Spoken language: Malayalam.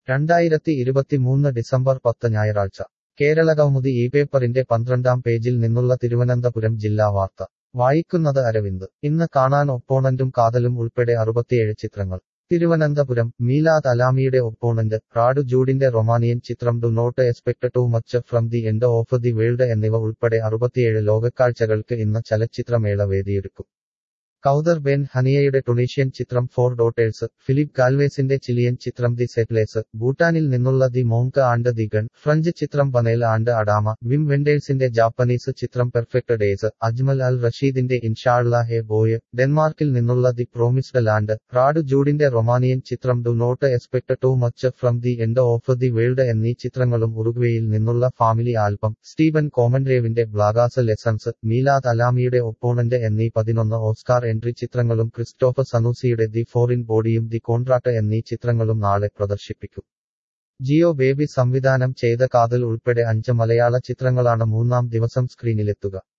രണ്ടായിരത്തി ഇരുപത്തിമൂന്ന് ഡിസംബർ പത്ത് ഞായറാഴ്ച കേരളകൗമുദി ഈ പേപ്പറിന്റെ പന്ത്രണ്ടാം പേജിൽ നിന്നുള്ള തിരുവനന്തപുരം ജില്ലാ വാർത്ത വായിക്കുന്നത് അരവിന്ദ് ഇന്ന് കാണാൻ ഒപ്പോണന്റും കാതലും ഉൾപ്പെടെ അറുപത്തിയേഴ് ചിത്രങ്ങൾ തിരുവനന്തപുരം മീലാദ് അലാമിയുടെ ഒപ്പോണന്റ് റാഡു ജൂഡിന്റെ റൊമാനിയൻ ചിത്രം do not expect too much from the end of the world എന്നിവ ഉൾപ്പെടെ അറുപത്തിയേഴ് ലോകക്കാഴ്ചകൾക്ക് ഇന്ന് ചലച്ചിത്രമേള വേദിയൊരുക്കും കൗദർ ബെൻ ഹനിയയുടെ ടുണീഷ്യൻ ചിത്രം ഫോർ ഡോട്ടേഴ്സ് ഫിലിപ്പ് ഗാൽവേസിന്റെ ചിലിയൻ ചിത്രം ദി സെറ്റ്ലേസ് ഭൂട്ടാനിൽ നിന്നുള്ള the monk and the gun French ചിത്രം ബനേൽ ആൻഡ് അഡാമ വിം വെൻഡേഴ്സിന്റെ ജാപ്പനീസ് ചിത്രം പെർഫെക്റ്റ് ഡേയ്സ് അജ്മൽ അൽ റഷീദിന്റെ ഇൻഷാള്ള ഹെ ബോയ് ഡെൻമാർക്കിൽ നിന്നുള്ള ദി പ്രോമിസ്ഡ് ലാൻഡ് റാഡു ജൂഡിന്റെ റൊമാനിയൻ ചിത്രം do not expect too much from the end of the world എന്നീ ചിത്രങ്ങളും ഉറുഗ്വേയിൽ നിന്നുള്ള ഫാമിലി ആൽബം സ്റ്റീവൻ കോമൻറേവിന്റെ ബ്ലാഗാസ് ലെസൺസ് മീലാദ് അലാമിയുടെ ഒപ്പോണന്റ് എന്നീ പതിനൊന്ന് ഓസ്കാർ എൻട്രി ചിത്രങ്ങളും ക്രിസ്റ്റോഫർ സനൂസിയുടെ ദി ഫോറിൻ ബോഡിയും ദി കോൺട്രാക്ട് എന്നീ ചിത്രങ്ങളും നാളെ പ്രദർശിപ്പിക്കും ജിയോ ബേബി സംവിധാനം ചെയ്ത കാതൽ ഉൾപ്പെടെ അഞ്ച് മലയാള ചിത്രങ്ങളാണ് മൂന്നാം ദിവസം സ്ക്രീനിലെത്തുക